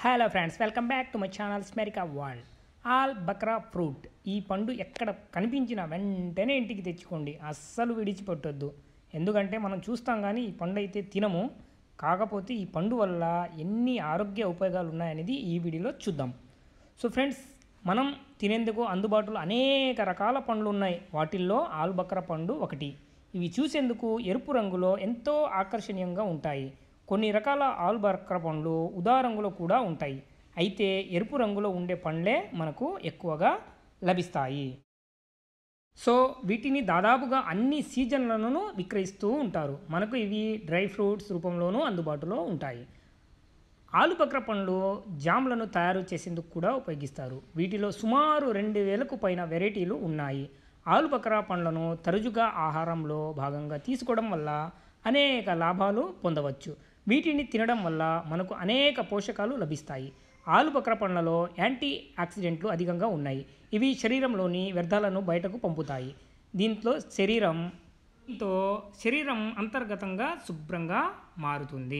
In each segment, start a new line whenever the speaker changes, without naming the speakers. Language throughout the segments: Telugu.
hello friends welcome back to my channel స్మెరికా వరల్డ్ ఆల్ బక్రా ఫ్రూట్ ఈ పండు ఎక్కడ కనిపించినా వెంటనే ఇంటికి తెచ్చుకోండి అస్సలు విడిచిపెట్టొద్దు ఎందుకంటే మనం చూస్తాం కానీ ఈ పండు అయితే తినము కాకపోతే ఈ పండు వల్ల ఎన్ని ఆరోగ్య ఉపయోగాలు ఉన్నాయనేది ఈ వీడియోలో చూద్దాం సో ఫ్రెండ్స్ మనం తినేందుకు అందుబాటులో అనేక రకాల పండ్లు ఉన్నాయి వాటిల్లో ఆల్బక్ర పండు ఒకటి ఇవి చూసేందుకు ఎరుపు రంగులో ఎంతో ఆకర్షణీయంగా ఉంటాయి కొన్ని రకాల ఆల్బక్ర పండ్లు ఉదా రంగులో కూడా ఉంటాయి అయితే ఎరుపు రంగులో ఉండే పండ్లే మనకు ఎక్కువగా లభిస్తాయి సో వీటిని దాదాపుగా అన్ని సీజన్లను విక్రయిస్తూ ఉంటారు మనకు ఇవి డ్రై ఫ్రూట్స్ రూపంలోనూ అందుబాటులో ఉంటాయి ఆలుబక్ర పండ్లు జామ్లను తయారు చేసేందుకు కూడా ఉపయోగిస్తారు వీటిలో సుమారు రెండు వేలకు పైన వెరైటీలు ఉన్నాయి ఆలుబక్ర పండ్లను తరచుగా ఆహారంలో భాగంగా తీసుకోవడం వల్ల అనేక లాభాలు పొందవచ్చు వీటిని తినడం వల్ల మనకు అనేక పోషకాలు లభిస్తాయి ఆలుబక్ర పండ్లలో యాంటీ ఆక్సిడెంట్లు అధికంగా ఉన్నాయి ఇవి శరీరంలోని వ్యర్థాలను బయటకు పంపుతాయి దీంట్లో శరీరం దీంతో శరీరం అంతర్గతంగా శుభ్రంగా మారుతుంది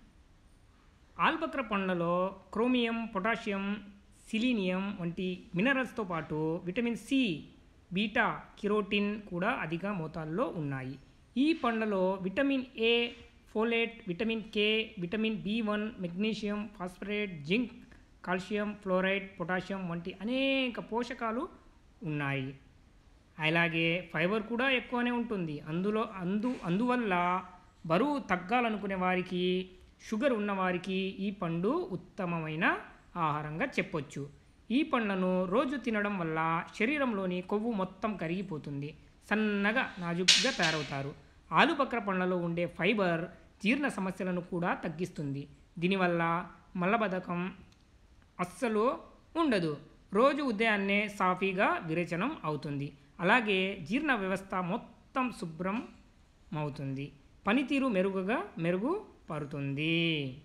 ఆల్బక్ర పండ్లలో క్రోమియం పొటాషియం సిలీనియం వంటి మినరల్స్తో పాటు విటమిన్ సి బీటా కిరోటిన్ కూడా అధిక మోతాదులో ఉన్నాయి ఈ పండ్లలో vitamin A folate vitamin K vitamin B one magnesium phosphate zinc calcium fluoride potassium వంటి అనేక పోషకాలు ఉన్నాయి అలాగే ఫైబర్ కూడా ఎక్కువనే ఉంటుంది అందులో అందు అందువల్ల బరువు తగ్గాలనుకునే వారికి షుగర్ ఉన్నవారికి ఈ పండు ఉత్తమమైన ఆహారంగా చెప్పొచ్చు ఈ పండ్లను రోజు తినడం వల్ల శరీరంలోని కొవ్వు మొత్తం కరిగిపోతుంది సన్నగా నాజుకుగా తయారవుతారు ఆలుబక్ర పండ్లలో ఉండే ఫైబర్ జీర్ణ సమస్యలను కూడా తగ్గిస్తుంది దీనివల్ల మలబద్ధకం అస్సలు ఉండదు రోజు ఉదయాన్నే సాఫీగా విరేచనం అవుతుంది అలాగే జీర్ణ వ్యవస్థ మొత్తం శుభ్రం అవుతుంది పనితీరు మెరుగుగా మెరుగుపడుతుంది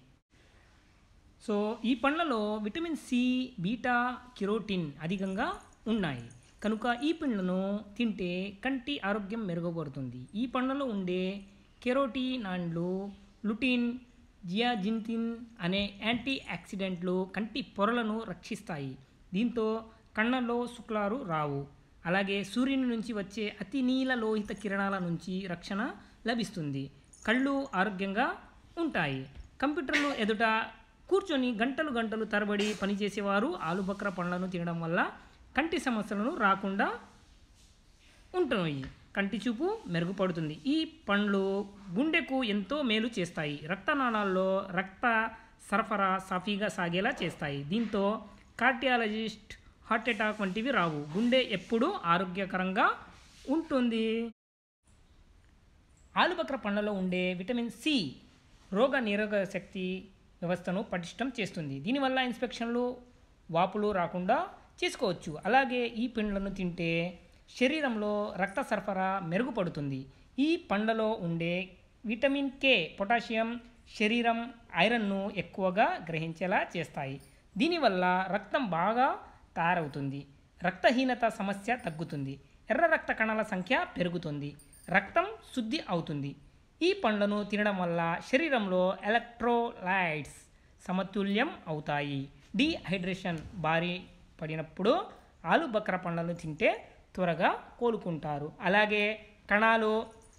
సో ఈ పండ్లలో విటమిన్ సి బీటా కిరోటిన్ అధికంగా ఉన్నాయి కనుక ఈ పండ్లను తింటే కంటి ఆరోగ్యం మెరుగుపడుతుంది ఈ పండ్లలో ఉండే కెరోటినాన్లు లుటిన్ జియాజిన్తిన్ అనే యాంటీ ఆక్సిడెంట్లు కంటి పొరలను రక్షిస్తాయి దీంతో కళ్ళలో శుక్లాలు రావు అలాగే సూర్యుని నుంచి వచ్చే అతి నీల లోహిత కిరణాల నుంచి రక్షణ లభిస్తుంది కళ్ళు ఆరోగ్యంగా ఉంటాయి కంప్యూటర్లు ఎదుట కూర్చొని గంటలు గంటలు తరబడి పనిచేసేవారు ఆలుబక్ర పండ్లను తినడం వల్ల కంటి సమస్యలను రాకుండా ఉంటున్నాయి కంటి చూపు మెరుగుపడుతుంది ఈ పండ్లు గుండెకు ఎంతో మేలు చేస్తాయి రక్తనాళాల్లో రక్త సరఫరా సాఫీగా సాగేలా చేస్తాయి దీంతో కార్డియాలజిస్ట్ హార్ట్ అటాక్ వంటివి రావు గుండె ఎప్పుడూ ఆరోగ్యకరంగా ఉంటుంది ఆలుబక్ర పండ్లలో ఉండే విటమిన్ సి రోగ నిరోధక శక్తి వ్యవస్థను పటిష్టం చేస్తుంది దీనివల్ల ఇన్స్పెక్షన్లు వాపులు రాకుండా చేసుకోవచ్చు అలాగే ఈ పండ్లను తింటే శరీరంలో రక్త సరఫరా మెరుగుపడుతుంది ఈ పండ్లలో ఉండే విటమిన్ కే పొటాషియం శరీరం ఐరన్ను ఎక్కువగా గ్రహించేలా చేస్తాయి దీనివల్ల రక్తం బాగా తయారవుతుంది రక్తహీనత సమస్య తగ్గుతుంది ఎర్ర రక్త కణాల సంఖ్య పెరుగుతుంది రక్తం శుద్ధి అవుతుంది ఈ పండ్లను తినడం వల్ల శరీరంలో ఎలక్ట్రోలైట్స్ సమతుల్యం అవుతాయి డీహైడ్రేషన్ బారి పడినప్పుడు ఆలు బక్ర పండ్లను తింటే త్వరగా కోలుకుంటారు అలాగే కణాలు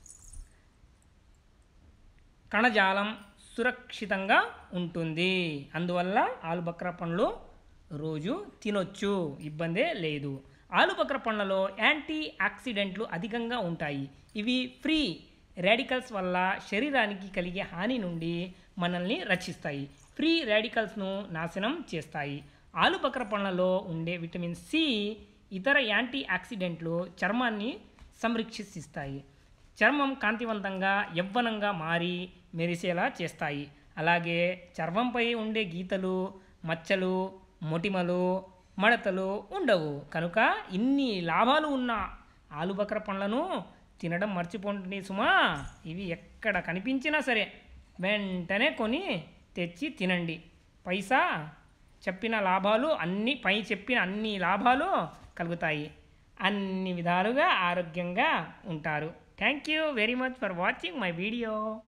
కణజాలం సురక్షితంగా ఉంటుంది అందువల్ల ఆలుబక్ర పండ్లు రోజు తినొచ్చు ఇబ్బందే లేదు ఆలుబక్ర పండ్లలో యాంటీ ఆక్సిడెంట్లు అధికంగా ఉంటాయి ఇవి ఫ్రీ రాడికల్స్ వల్ల శరీరానికి కలిగే హాని నుండి మనల్ని రక్షిస్తాయి ఫ్రీ రాడికల్స్ను నాశనం చేస్తాయి ఆలుబక్ర పండ్లలో ఉండే విటమిన్ సి ఇతర యాంటీ ఆక్సిడెంట్లు చర్మాన్ని సంరక్షిస్తాయి చర్మం కాంతివంతంగా యవ్వనంగా మారి మెరిసేలా చేస్తాయి అలాగే చర్మంపై ఉండే గీతలు మచ్చలు మొటిమలు మడతలు ఉండవు కనుక ఇన్ని లాభాలు ఉన్న ఆలుబక్ర పండ్లను తినడం మర్చిపోండి సుమా ఇవి ఎక్కడ కనిపించినా సరే వెంటనే కొని తెచ్చి తినండి పైసా చెప్పిన లాభాలు అన్ని పై చెప్పిన అన్ని లాభాలు కలుగుతాయి అన్ని విధాలుగా ఆరోగ్యంగా ఉంటారు thank you very much for watching my video